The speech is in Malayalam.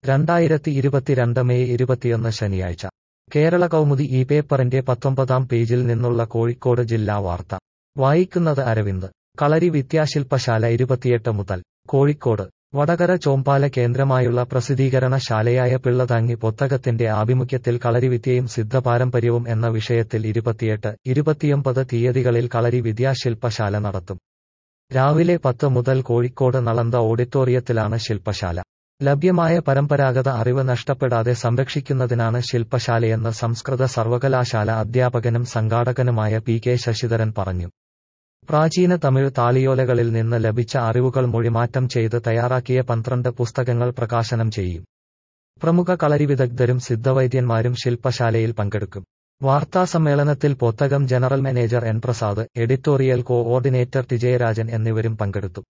രണ്ടായിരത്തി ഇരുപത്തിരണ്ട് മെയ് ഇരുപത്തിയൊന്ന് ശനിയാഴ്ച കേരള കൗമുദി ഈ പേപ്പറിന്റെ പത്തൊമ്പതാം പേജിൽ നിന്നുള്ള കോഴിക്കോട് ജില്ലാ വാർത്ത വായിക്കുന്നത് അരവിന്ദ് കളരി വിദ്യാശില്പശാല ഇരുപത്തിയെട്ട് മുതൽ കോഴിക്കോട് വടകര ചോമ്പാല കേന്ദ്രമായുള്ള പ്രസിദ്ധീകരണശാലയായ പിള്ളതാങ്ങി പുത്തകത്തിന്റെ ആഭിമുഖ്യത്തിൽ കളരിവിദ്യയും സിദ്ധപാരമ്പര്യവും എന്ന വിഷയത്തിൽ ഇരുപത്തിയെട്ട് ഇരുപത്തിയൊമ്പത് തീയതികളിൽ കളരി വിദ്യാശില്പശാല നടത്തും രാവിലെ പത്ത് മുതൽ കോഴിക്കോട് നളന്ദ ഓഡിറ്റോറിയത്തിലാണ് ശില്പശാല ലഭ്യമായ പരമ്പരാഗത അറിവ് നഷ്ടപ്പെടാതെ സംരക്ഷിക്കുന്നതിനാണ് ശില്പശാലയെന്ന് സംസ്കൃത സർവകലാശാല അധ്യാപകനും സംഘാടകനുമായ പി കെ ശശിധരൻ പറഞ്ഞു പ്രാചീന തമിഴ് താളിയോലകളിൽ നിന്ന് ലഭിച്ച അറിവുകൾ മൊഴിമാറ്റം ചെയ്ത് തയ്യാറാക്കിയ പന്ത്രണ്ട് പുസ്തകങ്ങൾ പ്രകാശനം ചെയ്യും പ്രമുഖ കളരിവിദഗ്ധരും സിദ്ധവൈദ്യന്മാരും ശില്പശാലയിൽ പങ്കെടുക്കും വാർത്താസമ്മേളനത്തിൽ Pothakam general manager N Prasad editorial coordinator T Jayarajan എന്നിവരും പങ്കെടുത്തു